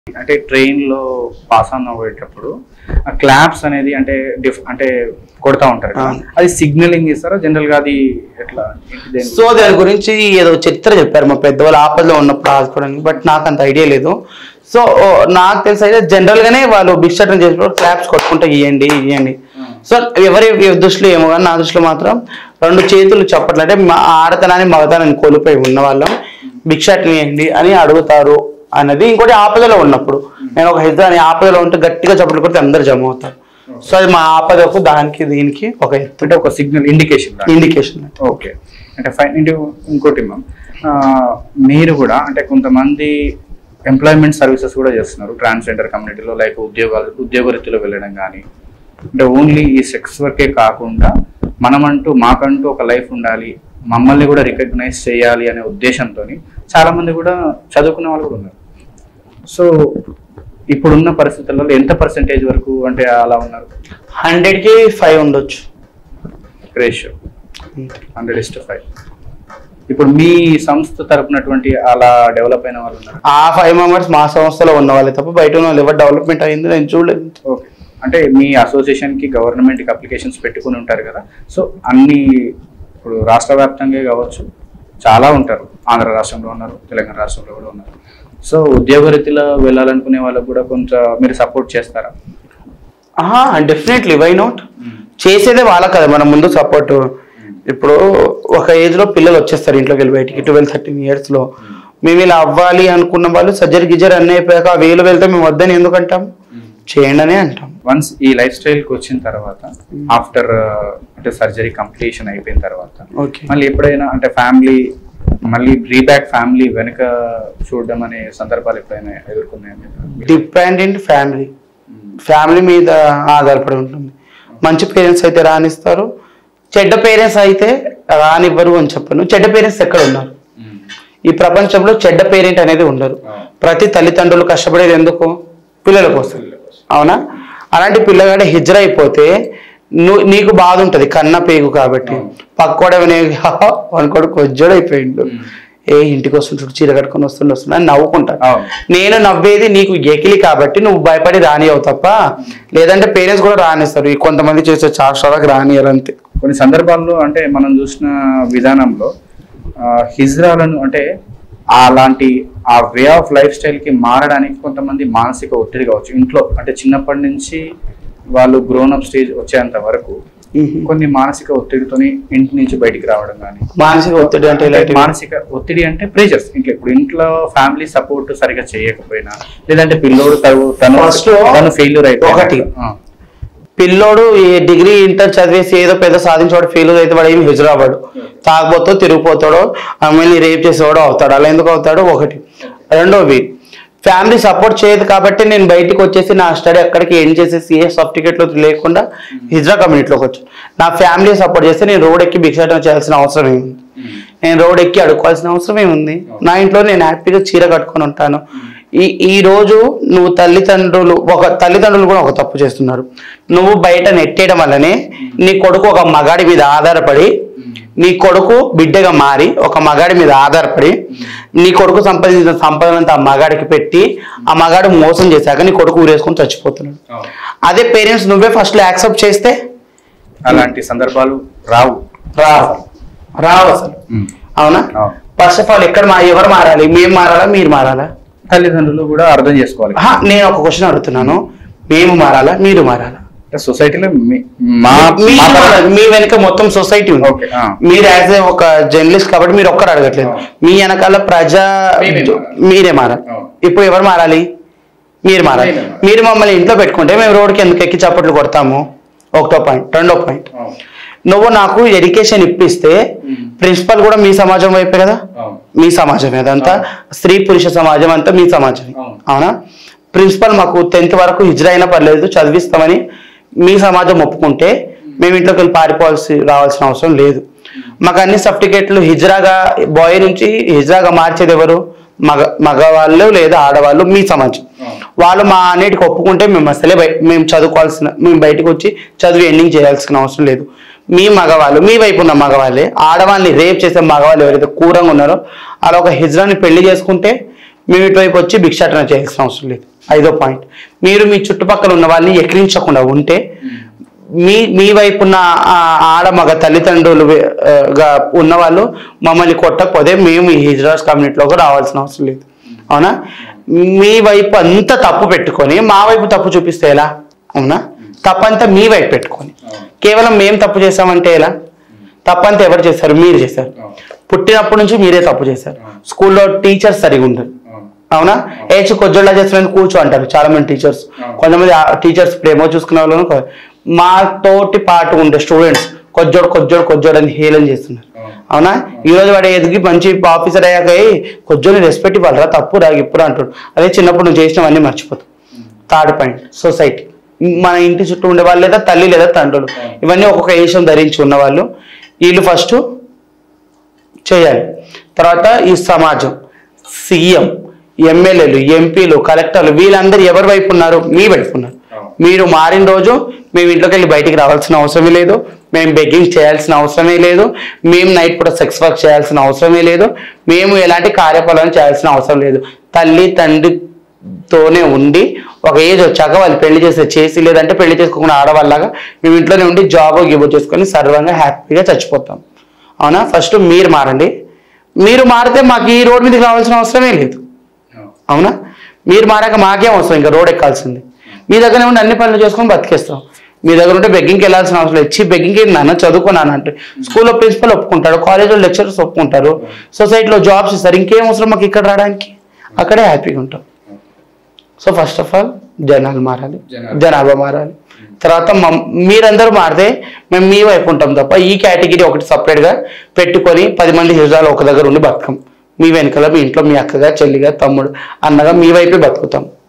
అంటే ట్రైన్ లో pass on అవ్వేటప్పుడు ఆ క్లాప్స్ అనేది అంటే డిఫ్ అంటే కొడతా ఉంటారు కదా. అవును. అది సిగ్నలింగ్ ఇస్తారా జనరల్ గా అది ఎట్లా ఏంటి దేని సో దాని గురించి ఏదో చరిత్ర చెప్పారు మా పెద్దవాళ్ళు ఆపదలో ఉన్నప్పుడు ఆదుకోవడానికి బట్ నాకు అంత ఐడియా లేదు సో ఓ, నాకు తెలిసి అయితే జనరల్ గానే వాళ్ళు బిక్షటం చేసినప్పుడు క్లాప్స్ కొట్టుకుంటే ఇవ్వండి ఇవ్వండి సో ఎవరి ఎవరి దృష్టిలో ఏమో కానీ నా దృష్టిలో మాత్రం రెండు చేతులు చప్పట్లు అంటే మా ఆడతనాన్ని మగతనాన్ని కోల్పోయి ఉన్న వాళ్ళం భిక్షాటం ఇవ్వండి అని అడుగుతారు అన్నది ఇంకోటి ఆపదలో ఉన్నప్పుడు నేను ఒక హిజ్రాని ఆపదలో ఉంటే గట్టిగా చప్పట్లు కొడితే అందరు జమ అవుతారు సో అది మా ఆపదకు దానికి దీనికి ఒక ఎత్తు అంటే ఒక సిగ్నల్ ఇండికేషన్ ఇండికేషన్ ఓకే అంటే ఫైన్ ఇంటి ఇంకోటి మ్యామ్ మీరు కూడా అంటే కొంతమంది ఎంప్లాయ్మెంట్ సర్వీసెస్ కూడా చేస్తున్నారు ట్రాన్స్జెండర్ కమ్యూనిటీలో లైక్ ఉద్యోగాలు ఉద్యోగ వృత్తిలో వెళ్ళడం కానీ అంటే ఓన్లీ ఈ సెక్స్ వర్కే కాకుండా మనమంటూ మాకంటూ ఒక లైఫ్ ఉండాలి మమ్మల్ని కూడా రికగ్నైజ్ చేయాలి అనే ఉద్దేశంతో చాలా మంది కూడా చదువుకునే వాళ్ళు కూడా ఉన్నారు సో ఇప్పుడున్న పరిస్థితులలో ఎంత పర్సెంటేజ్ వరకు అంటే అలా ఉన్నారు హండ్రెడ్కి ఫైవ్ ఉండొచ్చు రేషియో హండ్రెడ్ ఇస్ ఫైవ్ ఇప్పుడు మీ సంస్థ తరపునటువంటి అలా డెవలప్ అయిన వాళ్ళు ఉన్నారు ఆ ఫైవ్ మెంబర్స్ మా సంస్థలో ఉన్న వాళ్ళే తప్ప బయట ఉన్న వాళ్ళు ఎవరు డెవలప్మెంట్ అయింది నేను చూడలేదు ఓకే అంటే మీ అసోసియేషన్ కి గవర్నమెంట్ కి అప్లికేషన్స్ పెట్టుకుని ఉంటారు కదా సో అన్ని ఇప్పుడు రాష్ట్ర వ్యాప్తంగా కావచ్చు చాలా ఉంటారు ఆంధ్ర రాష్ట్రంలో ఉన్నారు తెలంగాణ రాష్ట్రంలో కూడా ఉన్నారు సో ఉద్యోగ రీతిలో వెళ్ళాలనుకునే వాళ్ళకు కూడా కొంచెం మీరు సపోర్ట్ చేస్తారా డెఫినెట్లీ వై నాట్ చేసేదే వాళ్ళకి కదా మనం ముందు సపోర్ట్ ఇప్పుడు ఒక ఏజ్ లో పిల్లలు వచ్చేస్తారు ఇంట్లోకి వెళ్ళి బయటికి ట్వెల్వ్ థర్టీన్ ఇయర్స్ లో మేము ఇలా అవ్వాలి అనుకున్న వాళ్ళు సర్జరీ గిజర్ అన్నీ అయిపోయాక ఆ వేలు వెళ్తే మేము వద్దని ఎందుకు అంటాం చేయండి అనే అంటాం వన్స్ ఈ లైఫ్ స్టైల్ కి వచ్చిన తర్వాత ఆఫ్టర్ అంటే సర్జరీ కంప్లీషన్ అయిపోయిన తర్వాత ఓకే మళ్ళీ ఎప్పుడైనా అంటే ఫ్యామిలీ మళ్ళీ రీబ్యాక్ ఫ్యామిలీ వెనుక చూడడం అనే సందర్భాలు ఎప్పుడైనా ఎదుర్కొన్నాయండి డిపెండెంట్ ఫ్యామిలీ ఫ్యామిలీ మీద ఆధారపడి ఉంటుంది మంచి పేరెంట్స్ అయితే రానిస్తారు చెడ్డ పేరెంట్స్ అయితే రానివ్వరు అని చెప్పను చెడ్డ పేరెంట్స్ ఎక్కడ ఉన్నారు ఈ ప్రపంచంలో చెడ్డ పేరెంట్ అనేది ఉండరు ప్రతి తల్లిదండ్రులు కష్టపడేది ఎందుకు పిల్లల కోసం అవునా అలాంటి పిల్లగాడే హిజ్ర అయిపోతే నువ్వు నీకు బాధ ఉంటుంది కన్న పేగు కాబట్టి పక్కోడవనే అనుకోడు కొజ్జోడైపోయిండు ఏ ఇంటికి వస్తుంటాడు చీర కట్టుకొని వస్తుండు వస్తుండు అని నవ్వుకుంటాను అవును. నేను నవ్వేది నీకు ఎకిలి కాబట్టి నువ్వు భయపడి రానియవు తప్ప లేదంటే పేరెంట్స్ కూడా రానిస్తారు ఈ కొంతమంది చేసే చాషాలకు రానియరు అంతే కొన్ని సందర్భాల్లో అంటే మనం చూసిన విధానంలో ఆ, హిజ్రాలను అంటే అలాంటి ఆ వే ఆఫ్ లైఫ్ స్టైల్ కి మారడానికి కొంతమంది మానసిక ఒత్తిడి కావచ్చు ఇంట్లో అంటే చిన్నప్పటి నుంచి వాళ్ళు గ్రోన్ అప్ స్టేజ్ వచ్చేంత వరకు కొన్ని మానసిక ఒత్తిడితోని ఇంటి నుంచి బయటికి రావడం కానీ మానసిక ఒత్తిడి అంటే ఇలాంటివి మానసిక ఒత్తిడి అంటే ప్రెషర్స్ ఇంట్లో ఇప్పుడు ఇంట్లో ఫ్యామిలీ సపోర్ట్ సరిగా చేయకపోయినా లేదంటే పిల్లోడు తను- తను First తను ఫెయిల్యూర్ అయిపోయి ఒకటి. పిల్లోడు ఈ డిగ్రీ ఇంటర్ చదివేసి ఏదో పెద్ద సాధించేవాడు ఫెయిల్ అయితే వాడు ఏమి హిజరావాడు తాగబోతో తిరిగిపోతాడో అమ్మాయిని రేప్ చేసేవాడో అవుతాడు అలా ఎందుకు అవుతాడు ఒకటి రెండోవి ఫ్యామిలీ సపోర్ట్ చేయదు కాబట్టి నేను బయటికి వచ్చేసి నా స్టడీ అక్కడికి ఎండ్ చేసేసి ఏ సర్టిఫికెట్లు లేకుండా హిజ్రా కమ్యూనిటీలోకి వచ్చాను నా ఫ్యామిలీ సపోర్ట్ చేస్తే నేను రోడ్ ఎక్కి భిక్షాటం చేయాల్సిన అవసరం ఏముంది నేను రోడ్ ఎక్కి అడుక్కోవాల్సిన అవసరం ఏముంది నా ఇంట్లో నేను హ్యాపీగా చీర కట్టుకొని ఉంటాను ఈ ఈ రోజు నువ్వు తల్లిదండ్రులు ఒక తల్లిదండ్రులు కూడా ఒక తప్పు చేస్తున్నారు నువ్వు బయట నెట్టేయడం వల్లనే నీ కొడుకు ఒక మగాడి మీద ఆధారపడి నీ కొడుకు బిడ్డగా మారి ఒక మగాడి మీద ఆధారపడి నీ కొడుకు సంపాదించిన సంపదనంతా ఆ మగాడికి పెట్టి ఆ మగాడు మోసం చేశాక నీ కొడుకు ఊరేసుకొని చచ్చిపోతున్నాడు అదే పేరెంట్స్ నువ్వే ఫస్ట్ లో యాక్సెప్ట్ చేస్తే అలాంటి సందర్భాలు రావు రావు రావు అసలు అవునా అవును. ఫస్ట్ ఆఫ్ ఆల్ ఎక్కడ మా ఎవరు మారాలి మేము మారాలా మీరు మారాలా తల్లిదండ్రులు కూడా అర్థం చేసుకోవాలి ఆహా, నేను ఒక క్వశ్చన్ అడుగుతున్నాను మేము మారాలా మీరు మారాలా అంటే సొసైటీలో మీ- మా మీ మా పర- మారాలి. మీ వెనక మొత్తం సొసైటీ ఉంది Okay, ఆ. మీరు యాజ్ ఏ ఒక జర్నలిస్ట్ కాబట్టి మీరు ఒక్కరు అడగట్లేదు ఆ. మీ మీ వెనకాల ప్రజా మేమే మారాలి. మీరే మారాలి అవును. ఇప్పుడు ఎవరు మారాలి మీరు మారాలి మేమే మారాలి. మీరు మమ్మల్ని ఇంట్లో పెట్టుకుంటే మేము రోడ్కి ఎందుకు ఎక్కి చప్పట్లు కొడతాము ఒకటో పాయింట్ రెండో పాయింట్ అవును. నువ్వు నాకు ఎడ్యుకేషన్ ఇప్పిస్తే ప్రిన్సిపల్ కూడా మీ సమాజం వైపే కదా అవును. మీ సమాజమే అదంతా స్త్రీ పురుష సమాజం అంతా మీ సమాజమే అవును. అవునా ప్రిన్సిపల్ మాకు టెన్త్ వరకు హిజ్రా అయినా పర్లేదు చదివిస్తామని మీ సమాజం ఒప్పుకుంటే మేము ఇంట్లోకి వెళ్ళి పారిపోవాల్సి రావాల్సిన అవసరం లేదు మాకు అన్ని సర్టిఫికేట్లు హిజ్రాగా బాయ్ నుంచి హిజ్రాగా మార్చేది ఎవరు మగ మగవాళ్ళు లేదా ఆడవాళ్ళు మీ సమాజం వాళ్ళు మా అన్నిటికి ఒప్పుకుంటే మేము అసలే బయ మేము చదువుకోవాల్సిన మేము బయటకు వచ్చి చదువు ఎండింగ్ చేయాల్సిన అవసరం లేదు మీ మగవాళ్ళు మీ వైపు ఉన్న మగవాళ్ళే ఆడవాళ్ళని రేప్ చేసే మగవాళ్ళు ఎవరైతే కూరంగా ఉన్నారో అలా ఒక హిజ్రాని పెళ్లి చేసుకుంటే మేము ఇటువైపు వచ్చి భిక్షాటన చేయాల్సిన అవసరం లేదు ఐదో పాయింట్ మీరు మీ చుట్టుపక్కల ఉన్న వాళ్ళని ఎక్కిరించకుండా ఉంటే మీ మీ వైపు ఉన్న ఆ ఆడ మగ తల్లిదండ్రులు వే- ఆ, గా ఉన్న వాళ్ళు మమ్మల్ని కొట్టకపోతే మేము ఈ హిజ్రాస్ కమ్యూనిటీలోకి రావాల్సిన అవసరం లేదు అవునా మీ వైపు అంతా తప్పు పెట్టుకొని మా వైపు తప్పు చూపిస్తే ఎలా అవునా తప్పంతా మీ వైపు పెట్టుకొని కేవలం మేము తప్పు చేసామంటే ఎలా తప్పంతా ఎవరు చేశారు మీరు చేశారు పుట్టినప్పటి నుంచి మీరే తప్పు చేశారు స్కూల్లో టీచర్స్ సరిగా ఉండరు అవునా ఏచి కొజ్జోళ్ళ చేస్తున్నందుకు కూర్చో అంటారు చాలా మంది టీచర్స్ కొంతమంది టీచర్స్ ప్రేమ చూసుకునే వాళ్ళు కొ- మా తోటి పాటు ఉండే స్టూడెంట్స్ కొజ్జోడు కొజ్జోడు కొజ్జోడు అని హేళన చేస్తున్నారు అవునా ఈ రోజు వాడు ఎదిగి మంచి ఆఫీసర్ అయ్యాక "ఏయ్, కొజ్జోని రెస్పెక్ట్ ఇవ్వాలరా తప్పు రా ఇప్పుడు అంటాడు అదే చిన్నప్పుడు నువ్వు చేసినవన్నీ మర్చిపోతావు థర్డ్ పాయింట్ సొసైటీ మన ఇంటి చుట్టూ ఉండే వాళ్ళు లేదా తల్లి లేదా తండ్రులు ఇవన్నీ ఒక్కొక్క వేషం ధరించి ఉన్నవాళ్ళు వీళ్ళు ఫస్ట్ చేయాలి తర్వాత ఈ సమాజం సీఎం ఎమ్మెల్యేలు ఎంపీలు కలెక్టర్లు వీళ్ళందరూ ఎవరి వైపు ఉన్నారు మీ వైపు ఉన్నారు మీరు మారిన రోజు మేము ఇంట్లోకి వెళ్ళి బయటికి రావాల్సిన అవసరమే లేదు మేము బెగ్గింగ్ చేయాల్సిన అవసరమే లేదు మేము నైట్ పూట సెక్స్ వర్క్ చేయాల్సిన అవసరమే లేదు మేము ఎలాంటి కార్యపాలన చేయాల్సిన అవసరం లేదు తల్లి తండ్రితోనే ఉండి ఒక ఏజ్ వచ్చాక వాళ్ళు పెళ్లి చేసే చేసి లేదంటే పెళ్లి చేసుకోకుండా ఆడవాళ్ళగా మేము ఇంట్లోనే ఉండి జాబ్ గిబో చేసుకొని సర్వంగా హ్యాపీగా చచ్చిపోతాం అవునా ఫస్ట్ మీరు మారండి మీరు మారితే మాకు ఈ రోడ్ మీదకి రావాల్సిన అవసరమే లేదు అవునా మీరు మారాక మాకేం అవసరం ఇంకా రోడ్ ఎక్కాల్సింది మీ దగ్గర ఉండి అన్ని పనులు చేసుకొని బతికేస్తాం మీ దగ్గర ఉంటే బెగ్గింగ్కి వెళ్ళాల్సిన అవసరం లేదు ఇచ్చి బెగ్గింగ్కి నాన్న చదువుకున్నాను అంటే స్కూల్లో ప్రిన్సిపల్ ఒప్పుకుంటాడు కాలేజ్లో లెక్చరర్స్ ఒప్పుకుంటారు సొసైటీలో జాబ్స్ ఇస్తారు ఇంకేం అవసరం మాకు ఇక్కడ రావడానికి అక్కడే హ్యాపీగా ఉంటాం సో ఫస్ట్ ఆఫ్ ఆల్ జనాలు మారాలి జనాలు. జనాభా మారాలి తర్వాత మమ్- మీరందరూ మారితే మేము మీ వైపు ఉంటాం తప్ప ఈ కేటగిరీ ఒకటి సపరేట్గా పెట్టుకొని పది మంది హిజాలు ఒక దగ్గర ఉండి బతకం మీ వెనకాల మీ ఇంట్లో మీ అక్కగా చెల్లిగా తమ్ముడు అన్నగా మీ వైపే బతుకుతాం